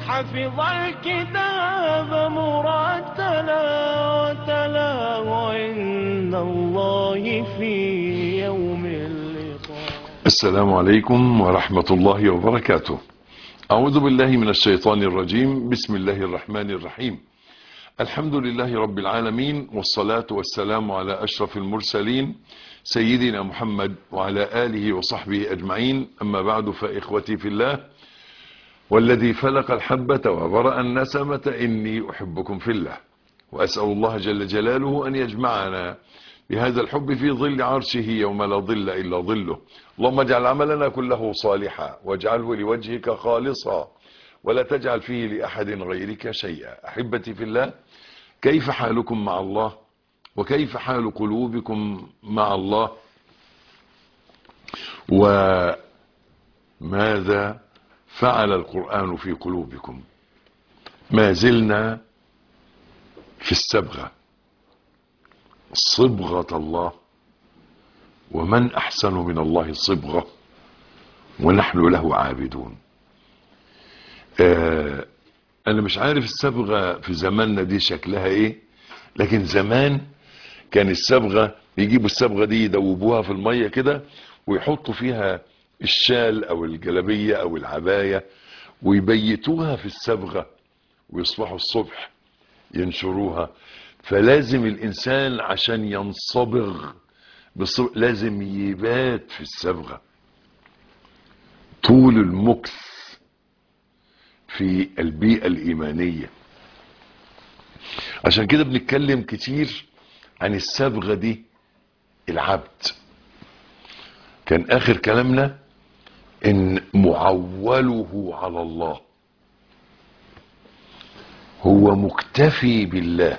حفظ الكتاب مرتلا وتلاه عند الله في يوم اللقاء السلام عليكم ورحمة الله وبركاته أعوذ بالله من الشيطان الرجيم بسم الله الرحمن الرحيم الحمد لله رب العالمين والصلاة والسلام على أشرف المرسلين سيدنا محمد وعلى آله وصحبه أجمعين أما بعد فإخوتي في الله والذي فلق الحبة وبرأ النسمة إني أحبكم في الله وأسأل الله جل جلاله أن يجمعنا بهذا الحب في ظل عرشه يوم لا ظل إلا ظله اللهم اجعل عملنا كله صالحا واجعله لوجهك خالصا ولا تجعل فيه لأحد غيرك شيئا أحبتي في الله كيف حالكم مع الله وكيف حال قلوبكم مع الله وماذا فعل القرآن في قلوبكم ما زلنا في السبغة صبغة الله ومن أحسن من الله صبغة ونحن له عابدون آه أنا مش عارف الصبغة في زماننا دي شكلها إيه لكن زمان كان الصبغة يجيبوا الصبغة دي يدوبوها في المية كده ويحطوا فيها الشال أو الجلبية أو العباية ويبيتوها في الصبغة ويصبحوا الصبح ينشروها فلازم الإنسان عشان ينصبغ بالصبغ لازم يبات في الصبغة طول المكث في البيئة الإيمانية عشان كده بنتكلم كتير عن الصبغة دي العبد كان آخر كلامنا إن معوله على الله هو مكتفي بالله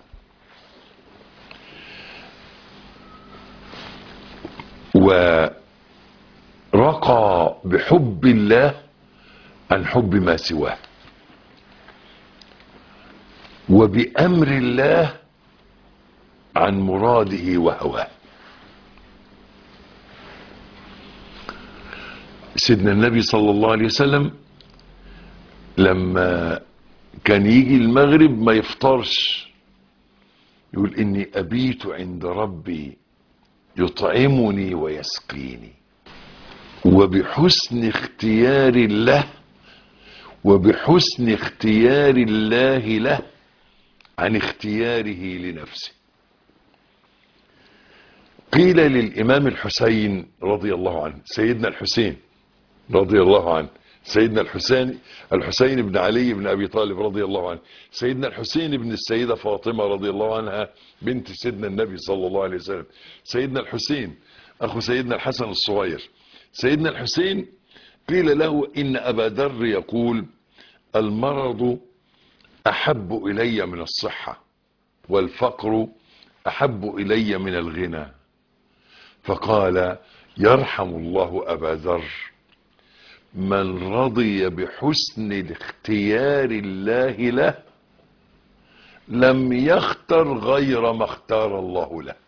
ورقى بحب الله عن حب ما سواه وبأمر الله عن مراده وهواه سيدنا النبي صلى الله عليه وسلم لما كان يجي المغرب ما يفطرش يقول إني أبيت عند ربي يطعمني ويسقيني وبحسن اختيار الله وبحسن اختيار الله له عن اختياره لنفسه قيل للإمام الحسين رضي الله عنه سيدنا الحسين رضي الله عنه سيدنا الحسين الحسين بن علي بن أبي طالب رضي الله عنه سيدنا الحسين بن السيدة فاطمة رضي الله عنها بنت سيدنا النبي صلى الله عليه وسلم سيدنا الحسين أخو سيدنا الحسن الصغير سيدنا الحسين قيل له إن أبا ذر يقول المرض أحب إلي من الصحة والفقر أحب إلي من الغنى فقال يرحم الله أبا ذر من رضي بحسن الاختيار الله له لم يختر غير ما اختار الله له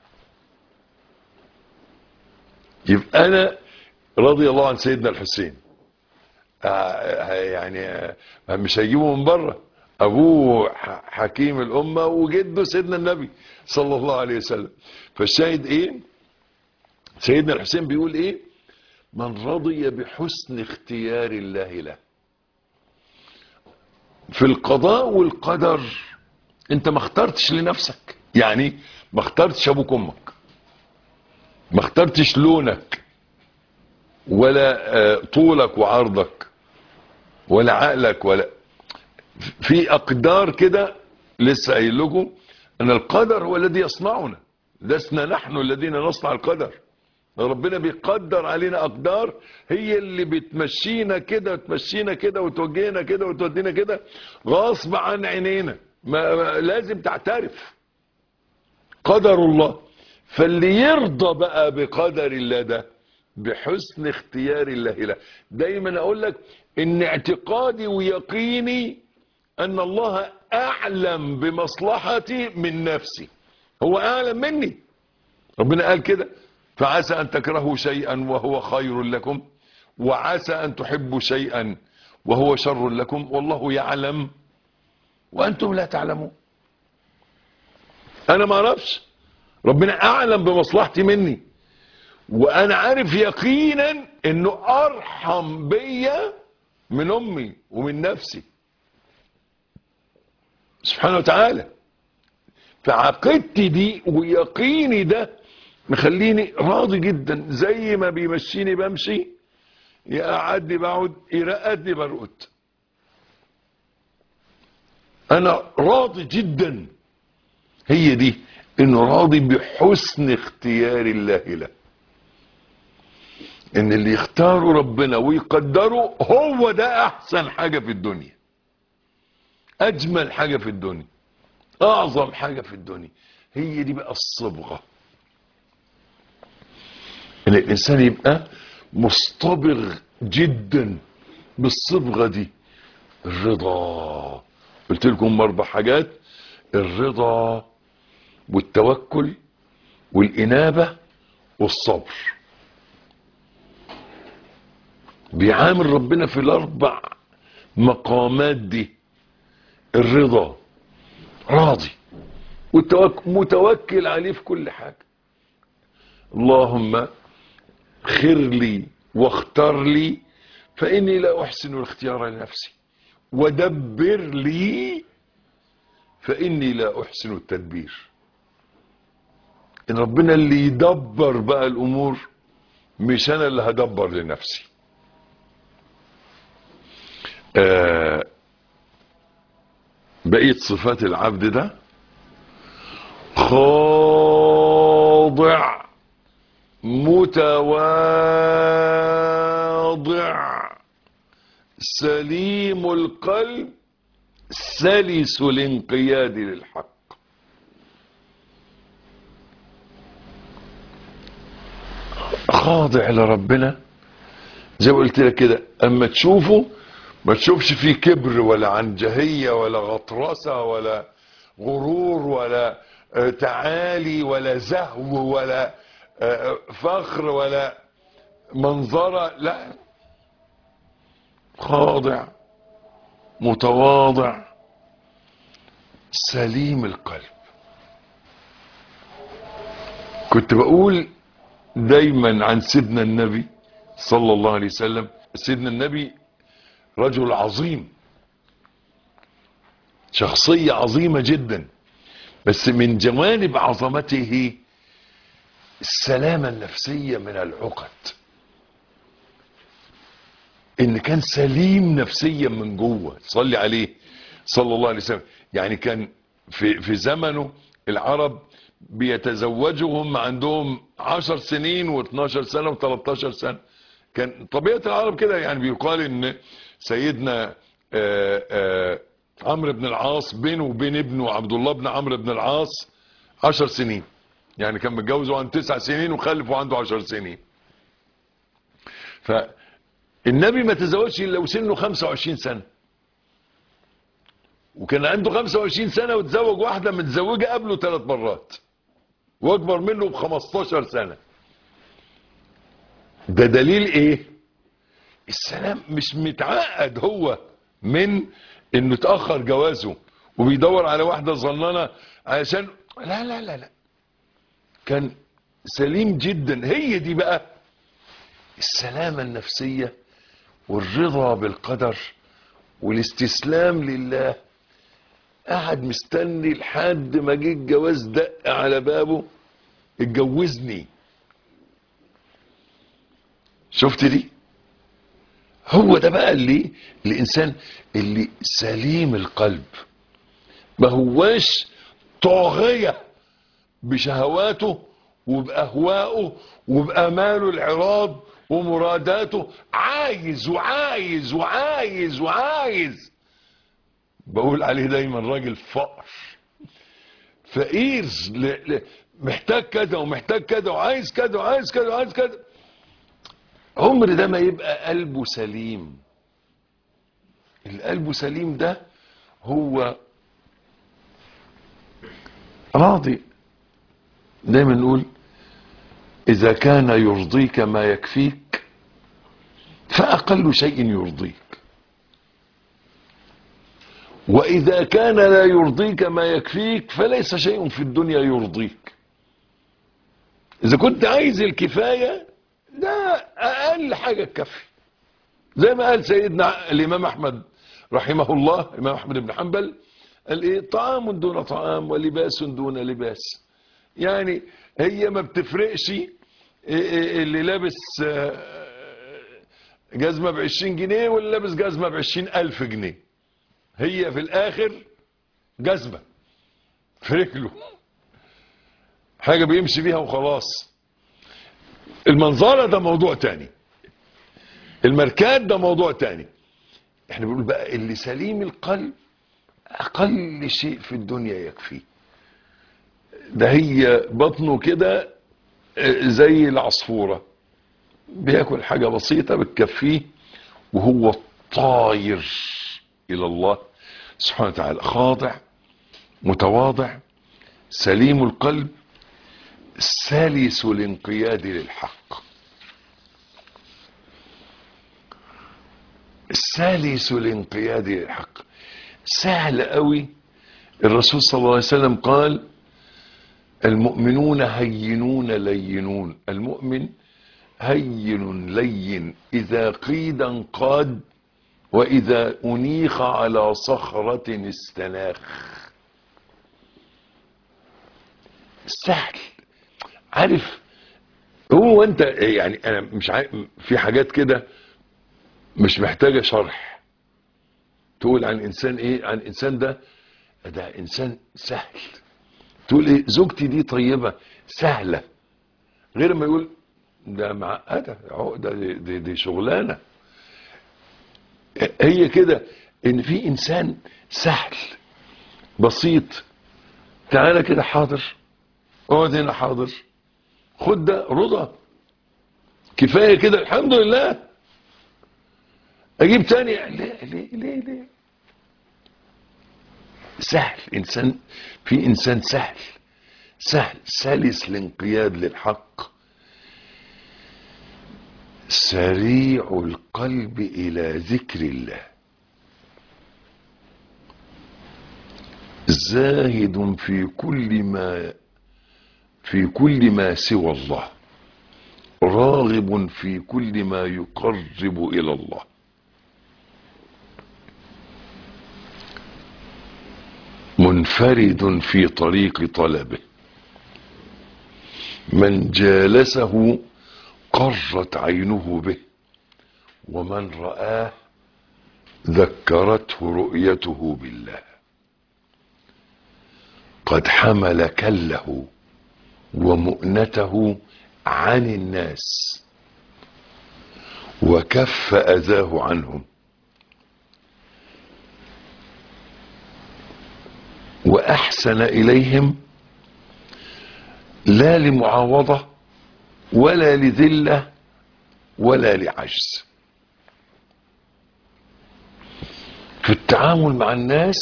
يبقى أنا رضي الله عن سيدنا الحسين آه يعني آه مش هيجيبه من بره ابوه حكيم الامه وجده سيدنا النبي صلى الله عليه وسلم فالشاهد ايه سيدنا الحسين بيقول ايه من رضي بحسن اختيار الله له في القضاء والقدر انت ما اخترتش لنفسك يعني ما اخترتش ابوك امك ما اخترتش لونك ولا طولك وعرضك ولا عقلك ولا في اقدار كده لسه قايل لكم ان القدر هو الذي يصنعنا لسنا نحن الذين نصنع القدر ربنا بيقدر علينا اقدار هي اللي بتمشينا كده وتمشينا كده وتوجهنا كده وتودينا كده غصب عن عينينا ما ما لازم تعترف قدر الله فاللي يرضى بقى بقدر الله ده بحسن اختيار الله له دايما اقول لك ان اعتقادي ويقيني ان الله اعلم بمصلحتي من نفسي هو اعلم مني ربنا قال كده فعسى ان تكرهوا شيئا وهو خير لكم وعسى ان تحبوا شيئا وهو شر لكم والله يعلم وأنتم لا تعلمون أنا ما أعرفش ربنا أعلم بمصلحتي مني وأنا عارف يقينا إنه أرحم بيا من أمي ومن نفسي سبحانه وتعالى فعقيدتي دي ويقيني ده مخليني راضي جدا زي ما بيمشيني بمشي يقعدني بقعد يرقدني برقد انا راضي جدا هي دي انه راضي بحسن اختيار الله له ان اللي يختاره ربنا ويقدره هو ده احسن حاجة في الدنيا اجمل حاجة في الدنيا اعظم حاجة في الدنيا هي دي بقى الصبغة ان الانسان يبقى مصطبغ جدا بالصبغة دي الرضا قلت لكم اربع حاجات الرضا والتوكل والانابة والصبر بيعامل ربنا في الاربع مقامات دي الرضا راضي والتوكل متوكل عليه في كل حاجة اللهم خر لي واختار لي فإني لا أحسن الاختيار لنفسي ودبر لي فإني لا أحسن التدبير إن ربنا اللي يدبر بقى الأمور مش أنا اللي هدبر لنفسي آه بقية صفات العبد ده خاضع متواضع سليم القلب سلس الانقياد للحق خاضع لربنا زي ما قلت لك كده اما تشوفه ما تشوفش فيه كبر ولا عنجهية ولا غطرسة ولا غرور ولا آه، تعالي ولا زهو ولا آه، فخر ولا منظرة لا خاضع متواضع سليم القلب كنت بقول دايما عن سيدنا النبي صلى الله عليه وسلم سيدنا النبي رجل عظيم شخصية عظيمة جدا بس من جوانب عظمته السلامة النفسية من العقد ان كان سليم نفسيا من جوه صلي عليه صلى الله عليه وسلم يعني كان في في زمنه العرب بيتزوجهم عندهم عشر سنين و12 سنة و13 سنة كان طبيعة العرب كده يعني بيقال ان سيدنا آه، آه، عمرو بن العاص بينه وبين ابنه عبد الله بن عمرو بن العاص عشر سنين يعني كان متجوزه عن تسع سنين وخلفه عنده عشر سنين فالنبي ما تزوجش الا وسنه 25 سنة وكان عنده 25 سنة وتزوج واحدة متزوجة قبله ثلاث مرات واكبر منه ب 15 سنة ده دليل ايه السلام مش متعقد هو من انه اتاخر جوازه وبيدور على واحده ظنانه علشان لا لا لا لا كان سليم جدا هي دي بقى السلامه النفسيه والرضا بالقدر والاستسلام لله قعد مستني لحد ما جه الجواز دق على بابه اتجوزني شفت دي هو ده بقى اللي الانسان اللي سليم القلب ما هواش طاغية بشهواته وبأهوائه وبأماله العراض ومراداته عايز وعايز وعايز وعايز بقول عليه دايما راجل فقر فقير ل... ل... محتاج كذا ومحتاج كذا وعايز كذا وعايز كذا وعايز كذا عمر ده ما يبقى قلبه سليم القلب سليم ده هو راضي دايما نقول اذا كان يرضيك ما يكفيك فاقل شيء يرضيك وإذا كان لا يرضيك ما يكفيك فليس شيء في الدنيا يرضيك إذا كنت عايز الكفاية ده أقل حاجة تكفي زي ما قال سيدنا الإمام أحمد رحمه الله الإمام أحمد بن حنبل قال إيه طعام دون طعام ولباس دون لباس يعني هي ما بتفرقش اللي لابس جزمة بعشرين جنيه واللي لابس جزمة بعشرين ألف جنيه هي في الآخر جزمة في رجله حاجة بيمشي بيها وخلاص المنظرة ده موضوع تاني الماركات ده موضوع تاني احنا بنقول بقى اللي سليم القلب اقل شيء في الدنيا يكفيه ده هي بطنه كده زي العصفورة بياكل حاجة بسيطة بتكفيه وهو طاير الى الله سبحانه وتعالى خاضع متواضع سليم القلب سلس الانقياد للحق سلس الانقياد للحق سهل قوي الرسول صلى الله عليه وسلم قال المؤمنون هينون لينون المؤمن هين لين إذا قيد انقاد وإذا أنيخ على صخرة استناخ سهل عارف هو انت يعني انا مش عارف في حاجات كده مش محتاجة شرح تقول عن انسان ايه عن انسان ده ده انسان سهل تقول ايه زوجتي دي طيبة سهلة غير ما يقول ده معقدة عقدة دي, دي, دي شغلانة هي كده ان في انسان سهل بسيط تعالى كده حاضر اقعد هنا حاضر خد ده رضا كفايه كده الحمد لله اجيب تاني ليه ليه ليه ليه سهل انسان في انسان سهل سهل سلس الانقياد للحق سريع القلب الى ذكر الله زاهد في كل ما في كل ما سوى الله راغب في كل ما يقرب الى الله منفرد في طريق طلبه من جالسه قرت عينه به ومن رآه ذكرته رؤيته بالله قد حمل كله ومؤنته عن الناس وكف أذاه عنهم وأحسن إليهم لا لمعاوضة ولا لذلة ولا لعجز في التعامل مع الناس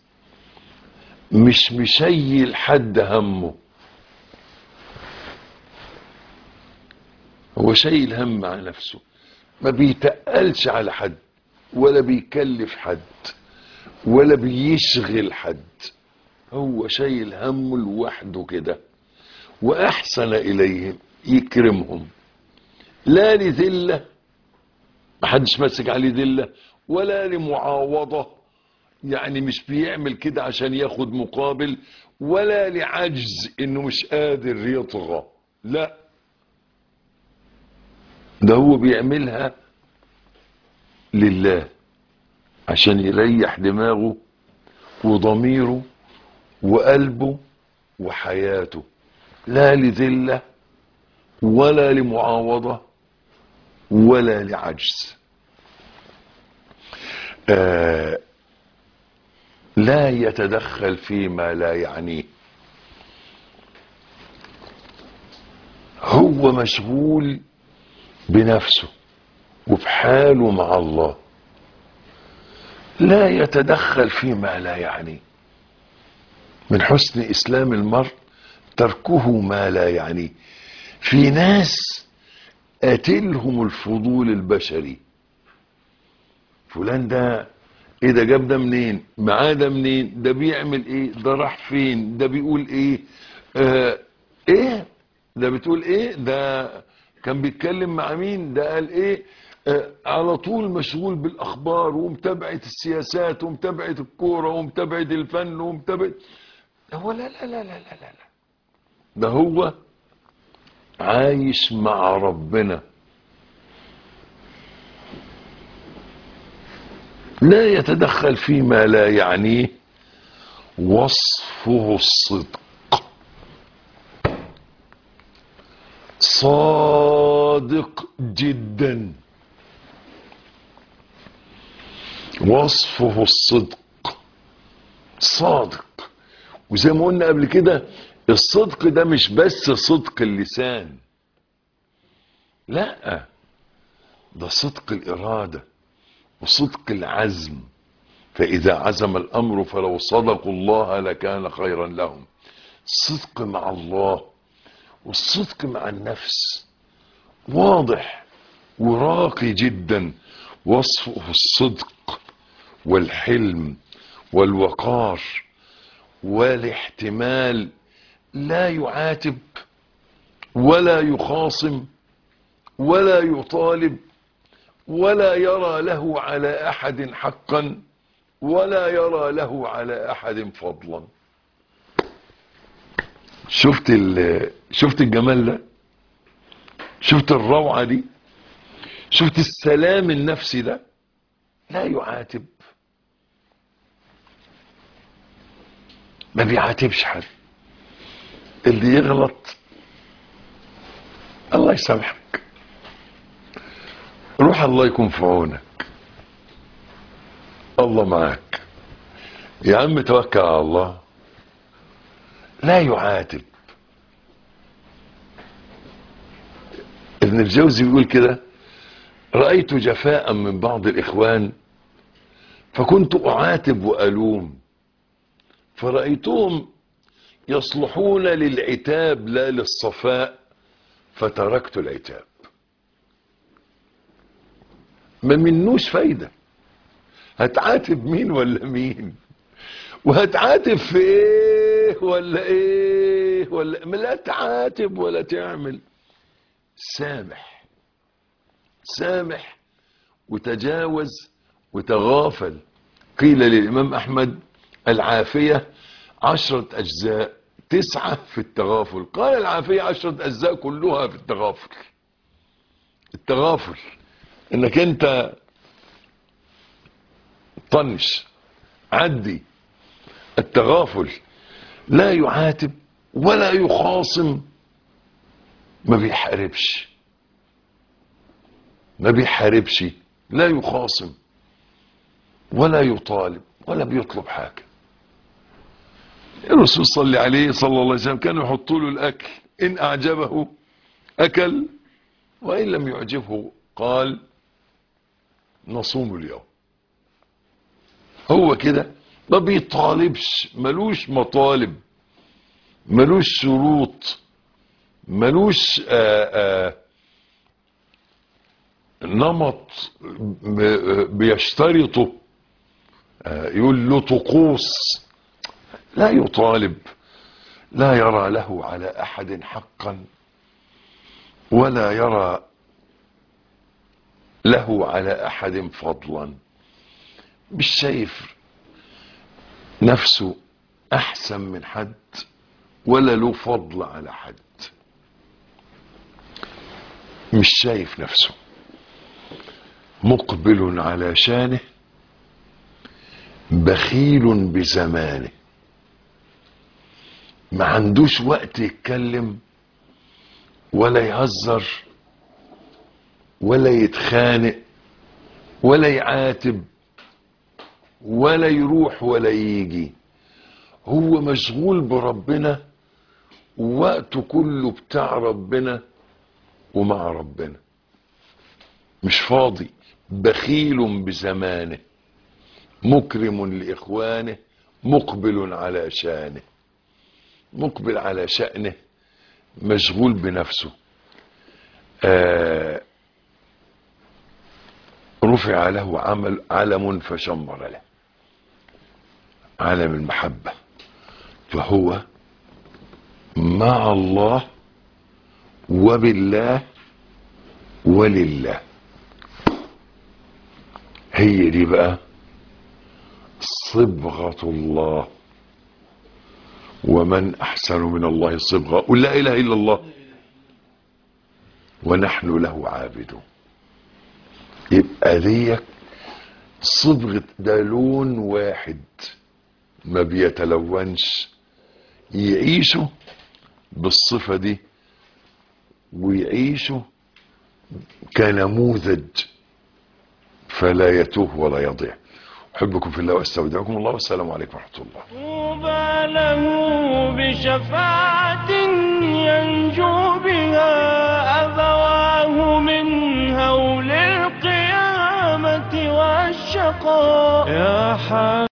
مش مشيل حد همه هو شايل هم على نفسه ما بيتقلش على حد ولا بيكلف حد ولا بيشغل حد هو شايل همه لوحده كده واحسن اليهم يكرمهم لا لذله محدش ماسك عليه ذله ولا لمعاوضه يعني مش بيعمل كده عشان ياخد مقابل ولا لعجز انه مش قادر يطغى لا ده هو بيعملها لله عشان يريح دماغه وضميره وقلبه وحياته لا لذلة ولا لمعاوضة ولا لعجز آه لا يتدخل فيما لا يعنيه هو مشغول بنفسه وبحاله مع الله لا يتدخل فيما لا يعنيه من حسن اسلام المرء تركه ما لا يعنيه في ناس قاتلهم الفضول البشري فلان ده ايه ده جاب ده منين معاه ده منين ده بيعمل ايه ده راح فين ده بيقول ايه آه ايه ده بتقول ايه ده كان بيتكلم مع مين ده قال ايه آه على طول مشغول بالاخبار ومتابعه السياسات ومتابعه الكوره ومتابعه الفن ومتابعه هو لا لا لا لا لا لا لا. ده هو عايش مع ربنا لا يتدخل فيما لا يعنيه وصفه الصدق صادق جدا وصفه الصدق صادق وزي ما قلنا قبل كده الصدق ده مش بس صدق اللسان لا ده صدق الإرادة وصدق العزم فإذا عزم الأمر فلو صدقوا الله لكان خيرا لهم الصدق مع الله والصدق مع النفس واضح وراقي جدا وصفه الصدق والحلم والوقار والاحتمال لا يعاتب ولا يخاصم ولا يطالب ولا يرى له على احد حقا ولا يرى له على احد فضلا شفت ال- شفت الجمال ده شفت الروعه دي شفت السلام النفسي ده لا يعاتب ما بيعاتبش حد اللي يغلط الله يسامحك روح الله يكون في عونك الله معاك يا عم توكل على الله لا يعاتب ابن الجوزي بيقول كده رأيت جفاء من بعض الإخوان فكنت أعاتب وألوم فرأيتهم يصلحون للعتاب لا للصفاء فتركت العتاب ما منوش فايدة هتعاتب مين ولا مين وهتعاتب في ايه ولا ايه ولا ما لا تعاتب ولا تعمل سامح سامح وتجاوز وتغافل قيل للإمام أحمد العافية عشرة أجزاء تسعة في التغافل قال العافية عشرة أجزاء كلها في التغافل التغافل انك انت طنش عدي التغافل لا يعاتب ولا يخاصم ما بيحاربش ما بيحاربش لا يخاصم ولا يطالب ولا بيطلب حاجة الرسول صلى عليه صلى الله عليه وسلم كانوا يحطوا له الأكل إن أعجبه أكل وإن لم يعجبه قال نصوم اليوم هو كده ما بيطالبش ملوش مطالب ملوش شروط ملوش آآ آآ نمط ب- بيشترطه آه، يقول له طقوس لا يطالب لا يرى له على احد حقا ولا يرى له على احد فضلا مش شايف نفسه احسن من حد ولا له فضل على حد مش شايف نفسه مقبل على شانه بخيل بزمانه ما عندوش وقت يتكلم ولا يهزر ولا يتخانق ولا يعاتب ولا يروح ولا يجي هو مشغول بربنا ووقته كله بتاع ربنا ومع ربنا مش فاضي بخيل بزمانه مكرم لإخوانه مقبل على شانه مقبل على شأنه مشغول بنفسه آه رفع له عمل علم فشمر له عالم المحبة فهو مع الله وبالله ولله هي دي بقى صبغة الله ومن أحسن من الله صبغة قل لا إله إلا الله ونحن له عابدون يبقى ديك صبغة ده لون واحد ما بيتلونش يعيشوا بالصفة دي ويعيشوا كنموذج فلا يتوه ولا يضيع أحبكم في الله واستودعكم الله والسلام عليكم ورحمة الله طوبى له بشفاعة ينجو بها أبواه من هول القيامة والشقاء يا حبيبي